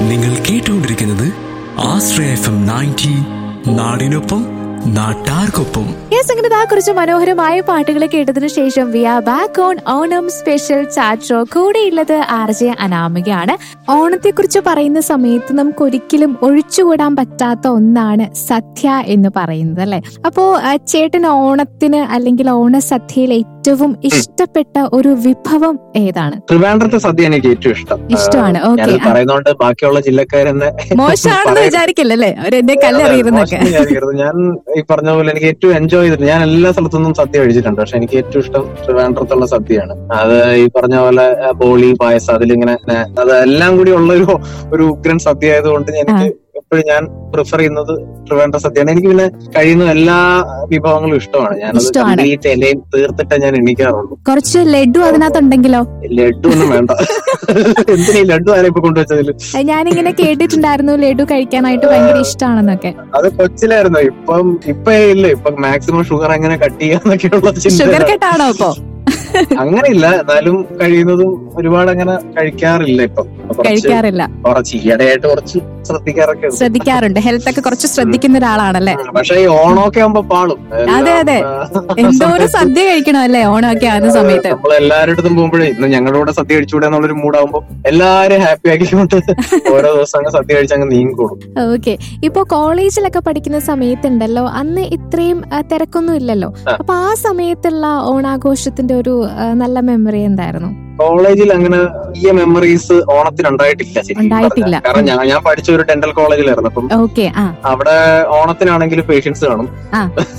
നിങ്ങൾ കേട്ടുകൊണ്ടിരിക്കുന്നത് ആശ്രയ F M ninety നാടിനൊപ്പം നാട്ടാർക്കൊപ്പം യെസ് അങ്ങനെ ആ കുറച്ച് മനോഹരമായ പാട്ടുകൾ കേട്ടതിനു ശേഷം we are back on Onam special chat show കൂടെയുള്ളത് ആർ ജെ അനാമികയാണ് ഓണത്തെ കുറിച്ച് പറയുന്ന സമയത്ത് നമുക്ക് ഒരിക്കലും ഒഴിച്ചുകൂടാൻ പറ്റാത്ത ഒന്നാണ് സദ്യ എന്ന് പറയുന്നത് അല്ലെ അപ്പോ ആ, ചേട്ടന് ഓണത്തിന് അല്ലെങ്കിൽ ഓണസദ്യയിൽ ഏറ്റവും ഇഷ്ടപ്പെട്ട ഒരു വിഭവം ഏതാണ് ട്രിവാൻഡ്രത്തെ സദ്യ എനിക്ക് ഏറ്റവും ഇഷ്ടം ഇഷ്ടമാണ് ആ, ഓക്കെ ഞാനത് പറയുന്നോണ്ട് ബാക്കിയുള്ള ജില്ലക്കാരെന്നെ മോശമാണെന്ന് പറയും. വിചാരിക്കില്ലല്ലേ അവരെന്നെ കല്ലെറിയുന്നൊക്കെ മോശം വിചാരിക്കരുത്. ഞാൻ ഈ പറഞ്ഞ പോലെ എനിക്ക് ഏറ്റവും എൻജോയ് ചെയ്തിട്ട് ഞാൻ എല്ലാ സ്ഥലത്തുനിന്നും സദ്യ കഴിച്ചിട്ടുണ്ട് പക്ഷെ എനിക്ക് ഏറ്റവും ഇഷ്ടം ട്രിവാൻഡ്രത്തുള്ള സദ്യയാണ് അത് ഈ പറഞ്ഞ പോലെ ആ, ബോളി പായസം അതിലിങ്ങനെ ആ, അത് എല്ലാം കൂടി ഉള്ള ഒരു ഒരു ഉഗ്രൻ സദ്യ ആയതുകൊണ്ട് എനിക്ക് എപ്പോഴും ഞാൻ പ്രിഫർ ചെയ്യുന്നത് ട്രിവാൻഡ്ര സദ്യയാണ് എനിക്ക് പിന്നെ കഴിയുന്ന എല്ലാ വിഭവങ്ങളും ഇഷ്ടമാണ് ഞാനത് ഇഷ്ടമാണ്. കംപ്ലീറ്റ് ഇലയും തീർത്തിട്ടേ ഞാൻ എണ്ണിക്കാറുള്ളൂ കുറച്ച് ലഡു അതിനകത്തുണ്ടെങ്കിലോ ലഡു ഒന്നും വേണ്ട എന്തിനാ ഈ ലഡു ആരാ ഇപ്പൊ കൊണ്ടുവച്ചതില് ഞാനിങ്ങനെ കേട്ടിട്ടുണ്ടായിരുന്നു ലഡു കഴിക്കാനായിട്ട് ഭയങ്കര ഇഷ്ടമാണെന്നൊക്കെ അത് കൊച്ചിലായിരുന്നു ഇപ്പം ഇപ്പൊ ഇല്ല ഇപ്പൊ മാക്സിമം ഷുഗർ എങ്ങനെ കട്ട് ചെയ്യാന്നൊക്കെയുള്ള ചിന്ത ഷുഗർ കട്ടാണോ അപ്പോ അങ്ങനെയില്ല എന്നാലും കഴിയുന്നതും ഒരുപാട് അങ്ങനെ കഴിക്കാറില്ല ഇപ്പം കുറച്ച് കഴിക്കാറില്ല കുറച്ച് ഈയിടെയായിട്ട് കുറച്ച് ശ്രദ്ധിക്കാറൊക്കെ ഉണ്ട് ശ്രദ്ധിക്കാറുണ്ട് ഹെൽത്ത് ഒക്കെ കുറച്ച് ശ്രദ്ധിക്കുന്ന ഒരാളാണല്ലേ പക്ഷെ ഈ ഓണമൊക്കെ ആകുമ്പോ പാളും അതെ, അതെ. എന്തോരം സദ്യ കഴിക്കണം അല്ലേ ഓണമൊക്കെ ആകുന്ന സമയത്ത് നമ്മൾ എല്ലാവരുടെ പോകുമ്പോഴേ ഇന്ന് ഞങ്ങളുടെ കൂടെ സദ്യ കഴിച്ചുകൂടെ എന്നുള്ളൊരു മൂടാകുമ്പോ എല്ലാരും ഹാപ്പി ആക്കിക്കൊണ്ട് ഓരോ ദിവസം അങ്ങ് സദ്യ കഴിച്ച് അങ്ങ് നീങ്ങിക്കോളും ഓക്കെ ഇപ്പൊ കോളേജിലൊക്കെ പഠിക്കുന്ന സമയത്തുണ്ടല്ലോ അന്ന് ഇത്രയും ആ, തിരക്കൊന്നും ഇല്ലല്ലോ ആ. അപ്പൊ ആ സമയത്തുള്ള ഓണാഘോഷത്തിന്റെ ഒരു ആ, നല്ല മെമ്മറി എന്തായിരുന്നു കോളേജിൽ അങ്ങനെ വലിയ മെമ്മറീസ് ഓണത്തിന് ഉണ്ടായിട്ടില്ല ശരിക്കും ഉണ്ടായിട്ടില്ല. പറഞ്ഞാൽ. കാരണം ഞാൻ ഞാൻ പഠിച്ച ഒരു ഡെന്റൽ കോളേജിലായിരുന്നു അപ്പം ഓക്കെ ആ അവിടെ ഓണത്തിനാണെങ്കിൽ പേഷ്യൻസ് കാണും ആ.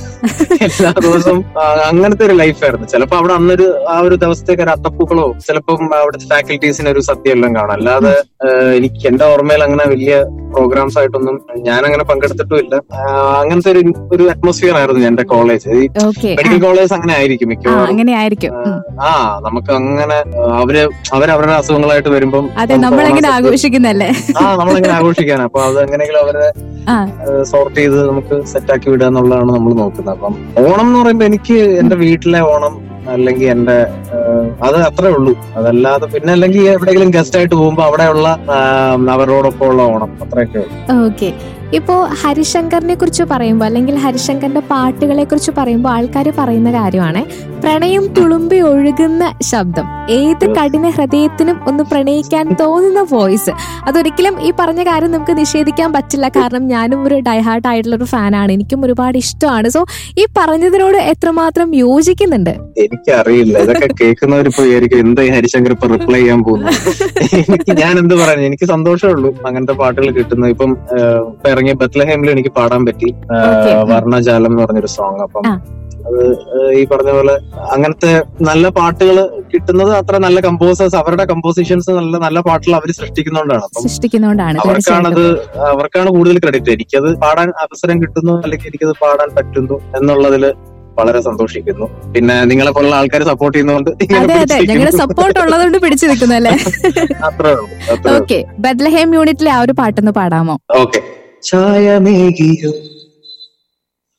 എല്ലാ ദിവസവും ആ, അങ്ങനത്തെ ഒരു ലൈഫായിരുന്നു ചിലപ്പോ അവിടെ അന്നൊരു ആ ഒരു ദിവസത്തേക്ക് ഒരു അത്തപ്പൂക്കളോ ചിലപ്പം അവിടുത്തെ ഫാക്കൽറ്റീസിന് ഒരു സദ്യ എല്ലാം കാണാം അല്ലാതെ ആ, എനിക്ക് എന്റെ ഓർമ്മയിൽ അങ്ങനെ വലിയ പ്രോഗ്രാംസ് ആയിട്ടൊന്നും ഞാൻ അങ്ങനെ പങ്കെടുത്തിട്ടും ഇല്ല ആ, അങ്ങനത്തെ ഒരു ഒരു അറ്റ്മോസ്ഫിയർ ആയിരുന്നു എന്റെ കോളേജ് ഈ ഓക്കെ മെഡിക്കൽ കോളേജ് അങ്ങനെ ആയിരിക്കും ആ മിക്കവാറും അങ്ങനെ ആയിരിക്കും ഉം. ആ നമുക്ക് അങ്ങനെ ആ, അവര് അവരവരുടെ അസുഖങ്ങളായിട്ട് വരുമ്പം അതെ നമുക്ക് നമ്മളെങ്ങനെ ഓണം ആഘോഷിക്കുന്നല്ലേ ആ നമ്മളെങ്ങനെ ആഘോഷിക്കാൻ അപ്പൊ അത് എങ്ങനെയെങ്കിലും അവരെ ആ. സോർട്ട് ചെയ്ത് നമുക്ക് സെറ്റാക്കി വിടുക എന്നുള്ളതാണ് നമ്മൾ നോക്കുന്നത് അപ്പം ഓണം എന്ന് പറയുമ്പോ എനിക്ക് എന്റെ വീട്ടിലെ ഓണം അല്ലെങ്കിൽ എന്റെ ആ, അത് അത്രേ ഉള്ളൂ അതല്ലാതെ പിന്നെ അല്ലെങ്കിൽ എവിടെയെങ്കിലും ഗസ്റ്റ് ആയിട്ട് പോകുമ്പോ അവിടെയുള്ള ആ, അവരോടൊപ്പം ഉള്ള ഓണം അത്രയൊക്കെ ഉള്ളൂ ഓക്കെ ഇപ്പോ ഹരിശങ്കറിനെ കുറിച്ച് പറയുമ്പോൾ അല്ലെങ്കിൽ ഹരിശങ്കറിന്റെ പാട്ടുകളെ കുറിച്ച് പറയുമ്പോൾ ആൾക്കാർ പറയുന്ന കാര്യമാണ് പ്രണയം തുളുമ്പി ഒഴുകുന്ന ശബ്ദം ഏത് കഠിന ഹൃദയത്തിനും ഒന്ന് പ്രണയിക്കാൻ തോന്നുന്ന വോയിസ് അതൊരിക്കലും ഈ പറഞ്ഞ കാര്യം നമുക്ക് നിഷേധിക്കാൻ പറ്റില്ല കാരണം ഞാനും ഒരു ഡൈഹാർട്ട് ആയിട്ടുള്ള ഒരു ഫാനാണ് എനിക്കും ഒരുപാട് ഇഷ്ടമാണ് സോ ഈ പറഞ്ഞതിനോട് എത്രമാത്രം യോജിക്കുന്നുണ്ട് എനിക്കറിയില്ല ഇതൊക്കെ കേൾക്കുന്നവരിപ്പോ വിചാരിക്കും എന്താ ഈ ഹരിശങ്കർ ഇപ്പൊ റിപ്ലൈ ചെയ്യാൻ പോകുന്നു എനിക്ക് ഞാൻ എന്ത് പറയാൻ എനിക്ക് സന്തോഷമേ ഉള്ളൂ അങ്ങനത്തെ പാട്ടുകൾ കിട്ടുന്നു ഇപ്പം ആ, ഇപ്പൊ ഇറങ്ങിയ ബത്ലഹേമിൽ എനിക്ക് പാടാൻ പറ്റി ആ, Okay. വർണ്ണജാലം എന്ന് പറഞ്ഞൊരു സോങ് അപ്പം ആ. അത് ആ, ഈ പറഞ്ഞ പോലെ അങ്ങനത്തെ നല്ല പാട്ടുകൾ കിട്ടുന്നത് അത്ര നല്ല കമ്പോസേഴ്സ് അവരുടെ കമ്പോസിഷൻസ് നല്ല നല്ല പാട്ടുകൾ അവർ സൃഷ്ടിക്കുന്നതുകൊണ്ടാണ് അപ്പം സൃഷ്ടിക്കുന്നതുകൊണ്ടാണ് അവർക്കാണത് അവർക്കാണ് കൂടുതൽ ക്രെഡിറ്റ് എനിക്കത് പാടാൻ അവസരം കിട്ടുന്നു അല്ലെങ്കിൽ എനിക്കത് പാടാൻ പറ്റുന്നു എന്നുള്ളതിൽ വളരെ സന്തോഷിക്കുന്നു പിന്നെ നിങ്ങളെ പോലുള്ള ആൾക്കാർ സപ്പോർട്ട് ചെയ്യുന്നതുകൊണ്ട് ഇങ്ങനെ അതെ അതെ പിടിച്ചിരിക്കുന്നു. ഞങ്ങളുടെ സപ്പോർട്ട് ഉള്ളതുകൊണ്ട് പിടിച്ചു നിൽക്കുന്നു അല്ലേ അത്രേ ഉള്ളൂ അത്രേ ഉള്ളൂ ഓക്കെ ബദ്ലഹേം യൂണിറ്റിലെ ആ ഒരു പാട്ടൊന്ന് പാടാമോ ഓക്കെ ഛായമേകിയോ